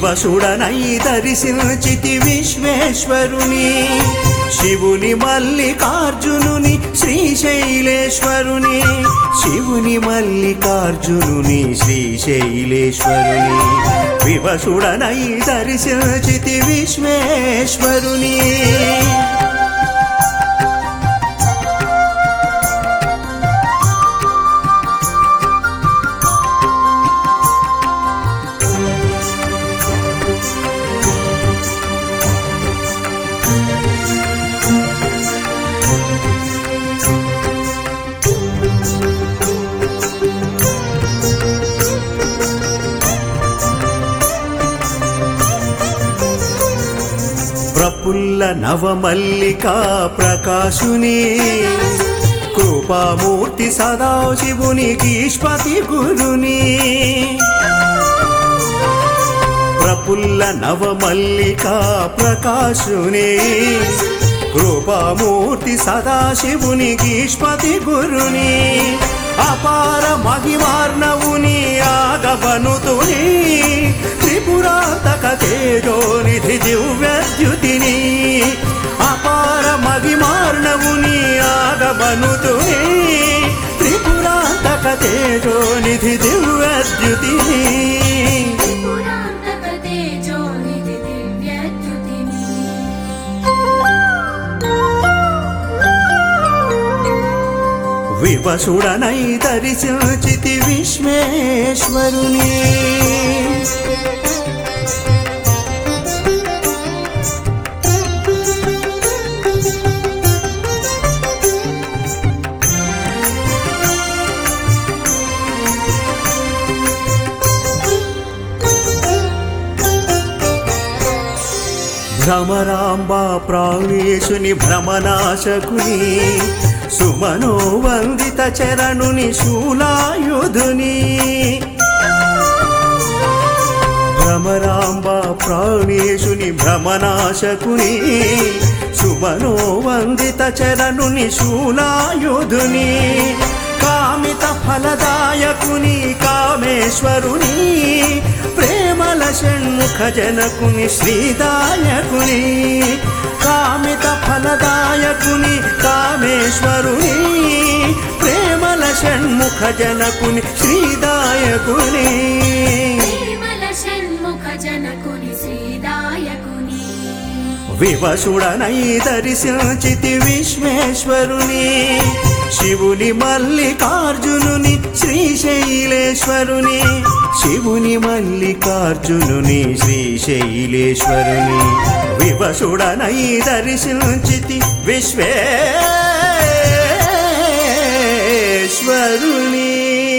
వివసుడనై దర్శించితి విశ్వేశ్వరుని శివుని మల్లికార్జునుని శ్రీశైలేశ్వరుని శివుని మల్లికార్జునుని శ్రీశైలేశ్వరుని వివసుడనై దర్శించితి విశ్వేశ్వరుని ప్రఫుల్ల నవమల్లికా ప్రకాశుని కృపామూర్తి సదాశివునికి ఈశ్వతి గురుని ప్రఫుల్ల నవమల్లికా ప్రకాశుని కృపామూర్తి సదాశివునికి ఈశ్వతి గురుని అపార మహిమార్ణవుని ఆగబనుతుని త్రిపురాతక తేజోనిధి దివ్యద్యుతిని అపార మహిమార్ణవుని ఆగబనుతుని త్రిపురాతక తేజోనిధి దివ్యద్యుతిని పురాంతక తేజోనిధి దివ్యద్యుతిని వివసుడనై దర్శించితి విశ్వేశ్వరుని భ్రమరాంబా ప్రాణేశుని భ్రమనాశకుని సుమనో వందిత చరణుని శూలాయుధుని భ్రమరాంబ ప్రాణేశుని భ్రమనాశకుని సుమనో వందిత చరణుని శూలాయుధుని కామిత ఫలదాయకుని కామేశ్వరుని ప్రేమల షణ్ముఖ జనకుని శ్రీదాయకుని కామిత ఫలదాయకుని కామేశ్వరుని ప్రేమల షణ్ముఖ జనకుని శ్రీదాయకుని ప్రేమల షణ్ముఖ జనకుని శ్రీదాయకుని వివసుడనై దర్శించితి విశ్వేశ్వరుని శివుని మల్లికార్జునుని శ్రీశైలేశ్వరుని శివుని మల్లికార్జునుని శ్రీశైలేశ్వరుని వివసుడనై దర్శించితి విశ్వేశ్వరుని